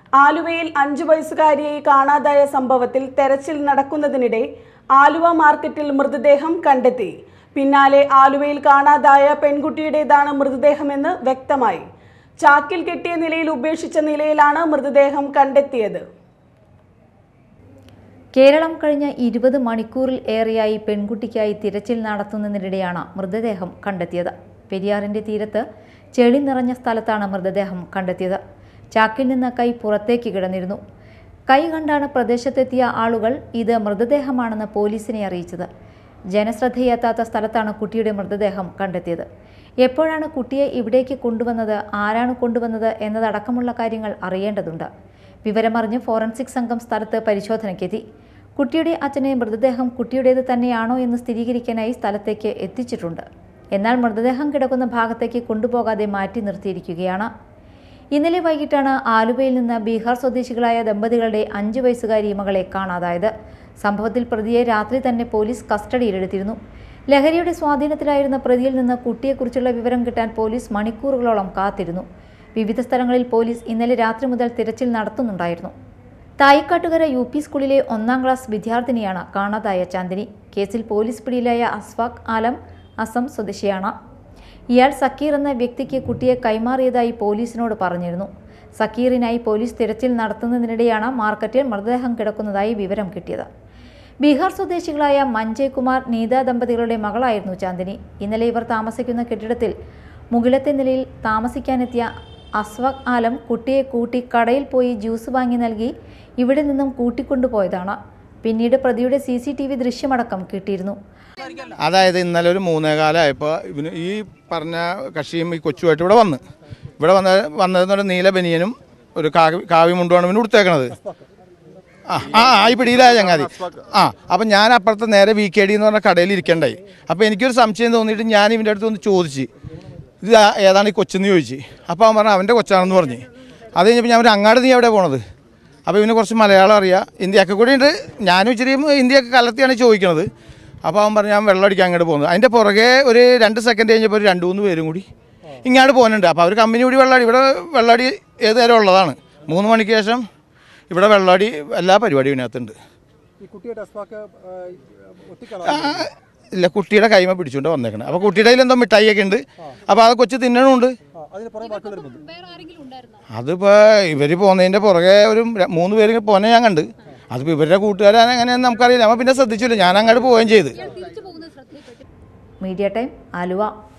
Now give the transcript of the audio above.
ആലുവയിൽ അഞ്ചു വയസ്സുകാരിയെ കാണാതായ സംഭവത്തിൽ തെരച്ചിൽ നടക്കുന്നതിനിടെ ആലുവ മാർക്കറ്റിൽ മൃതദേഹം കണ്ടെത്തി പിന്നാലെ ആലുവയിൽ കാണാതായ പെൺകുട്ടിയുടേതാണ് മൃതദേഹമെന്ന് വ്യക്തമായി ചാക്കിൽ കെട്ടിയ നിലയിൽ ഉപേക്ഷിച്ച നിലയിലാണ് മൃതദേഹം കണ്ടെത്തിയത് കേരളം കഴിഞ്ഞ ഇരുപത് മണിക്കൂറിൽ ഏറെയായി പെൺകുട്ടിക്കായി തിരച്ചിൽ നടത്തുന്നതിനിടെയാണ് മൃതദേഹം കണ്ടെത്തിയത് പെരിയാറിന്റെ തീരത്ത് ചെളി നിറഞ്ഞ സ്ഥലത്താണ് മൃതദേഹം കണ്ടെത്തിയത് ചാക്കിൽ നിന്ന് കൈ പുറത്തേക്ക് കിടന്നിരുന്നു കൈ കണ്ടാണ് പ്രദേശത്തെത്തിയ ആളുകൾ ഇത് മൃതദേഹമാണെന്ന് പോലീസിനെ അറിയിച്ചത് ജനശ്രദ്ധയെത്താത്ത സ്ഥലത്താണ് കുട്ടിയുടെ മൃതദേഹം കണ്ടെത്തിയത് എപ്പോഴാണ് കുട്ടിയെ ഇവിടേക്ക് കൊണ്ടുവന്നത് ആരാണ് കൊണ്ടുവന്നത് എന്നതടക്കമുള്ള കാര്യങ്ങൾ അറിയേണ്ടതുണ്ട് വിവരമറിഞ്ഞ് ഫോറൻസിക് സംഘം സ്ഥലത്ത് പരിശോധനയ്ക്കെത്തി കുട്ടിയുടെ അച്ഛനെ മൃതദേഹം കുട്ടിയുടേത് തന്നെയാണോ എന്ന് സ്ഥിരീകരിക്കാനായി സ്ഥലത്തേക്ക് എത്തിച്ചിട്ടുണ്ട് എന്നാൽ മൃതദേഹം കിടക്കുന്ന ഭാഗത്തേക്ക് കൊണ്ടുപോകാതെ മാറ്റി നിർത്തിയിരിക്കുകയാണ് ഇന്നലെ വൈകിട്ടാണ് ആലുവയിൽ നിന്ന് ബീഹാർ സ്വദേശികളായ ദമ്പതികളുടെ അഞ്ചു വയസ്സുകാരി മകളെ കാണാതായത് സംഭവത്തിൽ പ്രതിയെ രാത്രി തന്നെ പോലീസ് കസ്റ്റഡിയിലെടുത്തിരുന്നു ലഹരിയുടെ സ്വാധീനത്തിലായിരുന്ന പ്രതിയിൽ നിന്ന് കുട്ടിയെക്കുറിച്ചുള്ള വിവരം കിട്ടാൻ പോലീസ് മണിക്കൂറുകളോളം കാത്തിരുന്നു വിവിധ സ്ഥലങ്ങളിൽ പോലീസ് ഇന്നലെ രാത്രി മുതൽ തിരച്ചിൽ നടത്തുന്നുണ്ടായിരുന്നു തായിക്കാട്ടുകര യു പി സ്കൂളിലെ ഒന്നാം ക്ലാസ് വിദ്യാർത്ഥിനിയാണ് കാണാതായ ചാന്ദിനി കേസിൽ പോലീസ് പിടിയിലായ അസ്ഫാഖ് ആലം അസം സ്വദേശിയാണ് ഇയാൾ സക്കീർ എന്ന വ്യക്തിക്ക് കുട്ടിയെ കൈമാറിയതായി പോലീസിനോട് പറഞ്ഞിരുന്നു സക്കീറിനായി പോലീസ് തിരച്ചിൽ നടത്തുന്നതിനിടെയാണ് മാർക്കറ്റിൽ മൃതദേഹം കിടക്കുന്നതായി വിവരം കിട്ടിയത് ബീഹാർ സ്വദേശികളായ മഞ്ജയ് കുമാർ നീത ദമ്പതികളുടെ മകളായിരുന്നു ചാന്ദിനി ഇന്നലെ ഇവർ താമസിക്കുന്ന കെട്ടിടത്തിൽ മുകിലത്തെ നിലയിൽ താമസിക്കാനെത്തിയ അസ്വക് ആലം കുട്ടിയെ കൂട്ടി കടയിൽ പോയി ജ്യൂസ് വാങ്ങി നൽകി ഇവിടെ നിന്നും കൂട്ടിക്കൊണ്ടുപോയതാണ് പിന്നീട് പ്രതിയുടെ സി സി ടി വി ദൃശ്യമടക്കം കിട്ടിയിരുന്നു അതായത് ഇന്നലെ ഒരു മൂന്നേകാലമായപ്പോൾ ഇവന് ഈ പറഞ്ഞ കക്ഷിയും ഈ കൊച്ചുമായിട്ട് ഇവിടെ വന്ന് ഇവിടെ വന്ന വന്നതെന്ന് പറഞ്ഞാൽ നീല ബനിയനും ഒരു കാവി കാവി മുണ്ടുമാണ് ഇവന് കൊടുത്തേക്കണത് ആ ആ ആ, ഈ പിടിയിലായ ചങ്ങാതി ആ അപ്പം ഞാൻ അപ്പുറത്തെ നേരെ വി കെ ഡി എന്ന് പറഞ്ഞ കടയിൽ ഇരിക്കണ്ടായി അപ്പോൾ എനിക്കൊരു സംശയം തോന്നിയിട്ട് ഞാൻ ഇവൻ്റെ അടുത്ത് ഒന്ന് ചോദിച്ച് ഇത് ആ- ഏതാണ് ഈ കൊച്ചെന്ന് ചോദിച്ച് അപ്പോൾ അവൻ പറഞ്ഞു അവൻ്റെ കൊച്ചാണെന്ന് പറഞ്ഞ് അത് കഴിഞ്ഞപ്പോൾ ഞാൻ ഒരു അങ്ങാട് നീ എവിടെ പോണത് അപ്പോൾ ഇവന് കുറച്ച് മലയാളം അറിയാം ഹിന്ദിയൊക്കെ കൂടി ഉണ്ട് ഞാനും ഇച്ചിരി ഹിന്ദിയൊക്കെ കലർത്തിയാണ് ചോദിക്കുന്നത് അപ്പോൾ അവൻ പറഞ്ഞു ഞാൻ വെള്ളം അടിക്കാൻ അങ്ങോട്ട് പോകുന്നത് അതിൻ്റെ പുറകെ ഒരു രണ്ട് സെക്കൻഡ് കഴിഞ്ഞപ്പോൾ ഒരു രണ്ട് മൂന്ന് പേരും കൂടി ഇങ്ങോട്ട് പോകുന്നുണ്ട് അപ്പോൾ അവർ കമ്പനി കൂടി വെള്ളമടി ഇവിടെ വെള്ളമടി ഏത് നേരം ഉള്ളതാണ് മൂന്ന് മണിക്ക് ശേഷം ഇവിടെ വെള്ളമടി എല്ലാ പരിപാടിയും ഇതിനകത്തുണ്ട് ഈ കുട്ടിയുടെ അസ്വാക്ക് ഒറ്റയ്ക്കാണ് ആ, ഇല്ല കുട്ടിയുടെ കൈമ പിടിച്ചുകൊണ്ട് വന്നേക്കണം അപ്പോൾ കുട്ടിയുടെ കയ്യിൽ എന്തോ മിഠായിയൊക്കെ ഉണ്ട് അപ്പോൾ അത് കൊച്ചു തിന്നണമുണ്ട് അതിന് പുറകെ ബാക്കിയുള്ളവർ വന്നു അതിപ്പോൾ ഇവർ പോകുന്നതിൻ്റെ പുറകെ ഒരു ര- മൂന്ന് പേര് പോന്നെ ഞാൻ കണ്ട് അതിപ്പോൾ ഇവരുടെ കൂട്ടുകാരാണ് എങ്ങനെയാണെന്ന് നമുക്കറിയില്ല നമ്മൾ പിന്നെ ശ്രദ്ധിച്ചില്ല ഞാൻ അങ്ങോട്ട് പോവുകയും ചെയ്ത് മീഡിയ ടൈം ആലുവ